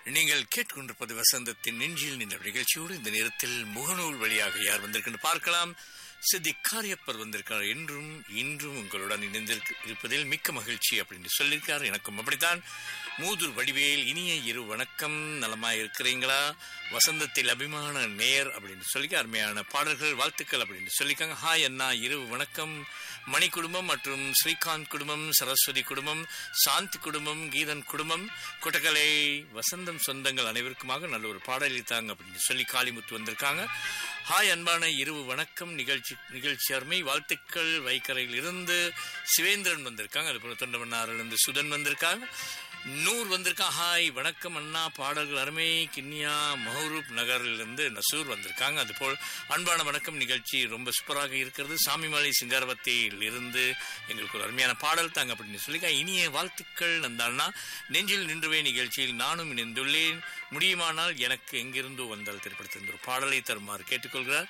நீங்கள் கேட்டுக்கொண்டிருப்பது வசந்தத்தின் நெஞ்சில் நின்ற நிகழ்ச்சியோடு இந்த நேரத்தில் முகநூல் வழியாக யார் வந்திருக்கின்ற பார்க்கலாம் சித்தி காரியப்பர் வந்திருக்கார் என்றும் இன்றும் உங்களுடன் இணைந்திருக்க இருப்பதில் மிக்க மகிழ்ச்சி அப்படின்னு சொல்லியிருக்கார் எனக்கும் அப்படித்தான் மூதூர் வடிவேல் இனிய இரு வணக்கம் நலமா இருக்கிறீங்களா வசந்தத்தில் அபிமான நேர் அப்படின்னு சொல்லி அருமையான பாடல்கள் வாழ்த்துக்கள் அப்படின்னு சொல்லிக்காங்க ஹாய் அண்ணா இரு வணக்கம் மணி குடும்பம் மற்றும் ஸ்ரீகாந்த் குடும்பம் சரஸ்வதி குடும்பம் சாந்தி குடும்பம் கீதன் குடும்பம் கொட்டக்கலை வசந்தம் சொந்தங்கள் அனைவருக்குமாக நல்ல ஒரு பாடலை தாங்க அப்படின்னு சொல்லி காளிமுத்து வந்திருக்காங்க ஹாய் அன்பான இரவு வணக்கம் நிகழ்ச்சி நிகழ்ச்சி அருமை வாழ்த்துக்கள் வைக்கரையில் இருந்து சிவேந்திரன் வந்திருக்காங்க அதுபோல தொண்டமன்னாரிலிருந்து சுதன் வந்திருக்காங்க நூர் வந்திருக்கா ஹாய் வணக்கம் அண்ணா பாடல்கள் அருமை கிண்ணியா மஹரூப் நகரிலிருந்து நசூர் வந்திருக்காங்க அதுபோல் அன்பான வணக்கம் நிகழ்ச்சி ரொம்ப சூப்பராக இருக்கிறது சாமிமலை சிங்காரவத்தையில் இருந்து எங்களுக்கு ஒரு அருமையான பாடல் தாங்க அப்படின்னு சொல்லிக்கா இனிய வாழ்த்துக்கள் நந்தாண்ணா நெஞ்சில் நின்றுவே நிகழ்ச்சியில் நானும் இணைந்துள்ளேன் முடியுமானால் எனக்கு எங்கிருந்தோ வந்தால் திரைப்படத்தின் ஒரு பாடலை தருமாறு கேட்டுக்கொள்கிறார்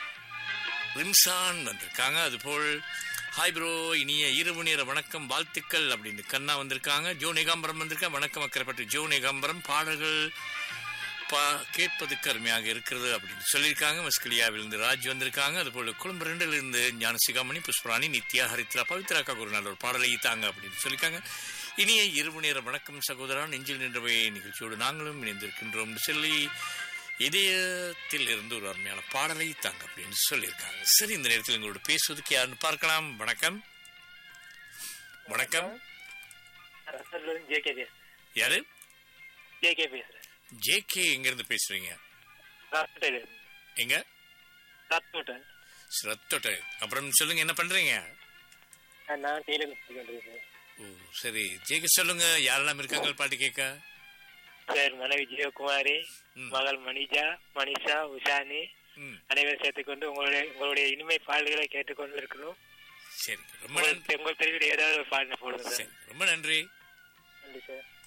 ரிம்சான் வந்திருக்காங்க அதுபோல் ஹாய் ப்ரோ இனிய இரவு நேர வணக்கம் வாழ்த்துக்கள் அப்படின்னு கண்ணா வந்திருக்காங்க ஜோ நிகாம்பரம் வந்திருக்கா வணக்கம் அக்கறைப்பட்டு ஜோ நிகாம்பரம் பாடல்கள் பா கேட்பதுக்கு அருமையாக இருக்கிறது அப்படின்னு சொல்லியிருக்காங்க மஸ்கலியாவிலிருந்து ராஜ் வந்திருக்காங்க அதுபோல் குடும்ப ரெண்டுல இருந்து ஞானசிகாமணி புஷ்பராணி நித்யா ஹரித்ரா பவித்ராக்கா ஒரு நல்ல ஒரு பாடலை தாங்க அப்படின்னு சொல்லியிருக்காங்க இனிய இரவு நேர வணக்கம் சகோதரா நெஞ்சில் நின்றவை நிகழ்ச்சியோடு நாங்களும் இணைந்திருக்கின்றோம் சொல்லி இதயத்தில் இருந்து ஒரு அருமையான பாடலை தாங்க அப்படின்னு சொல்லியிருக்காங்க சரி இந்த நேரத்தில் எங்களோட பேசுவதற்கு யாருன்னு பார்க்கலாம் வணக்கம் வணக்கம் ஜேகே பேசுறேன் யாரு ஜேகே பேசுறேன் ஜே கே எங்க இருந்து பேசுறீங்க ராஸ்கோட்டையில எங்க ராஸ்கோட்டை ரத்தோட்ட அப்புறம் சொல்லுங்க என்ன பண்றீங்க நான் டெய்லர் கொண்டிருக்கேன் ஓ சரி ஜேகே சொல்லுங்க யாரெல்லாம் இருக்காங்க பாட்டு கேட்க சார் மனைவி ஜெயக்குமாரி ம். மகள் மணிஜா மனிஷா உஷானி ம் அனைவரும் சேர்த்துக்கொண்டு உங்களுடைய உங்களுடைய இனிமை பாடல்களை கேட்டுக்கொண்டு இருக்கணும் சரி ரொம்ப நன்றி உங்களுக்கு உங்கள் தெருவில் ஏதாவது ஒரு பாடல் போடுங்க சார் சரி ரொம்ப நன்றி நன்றி சார்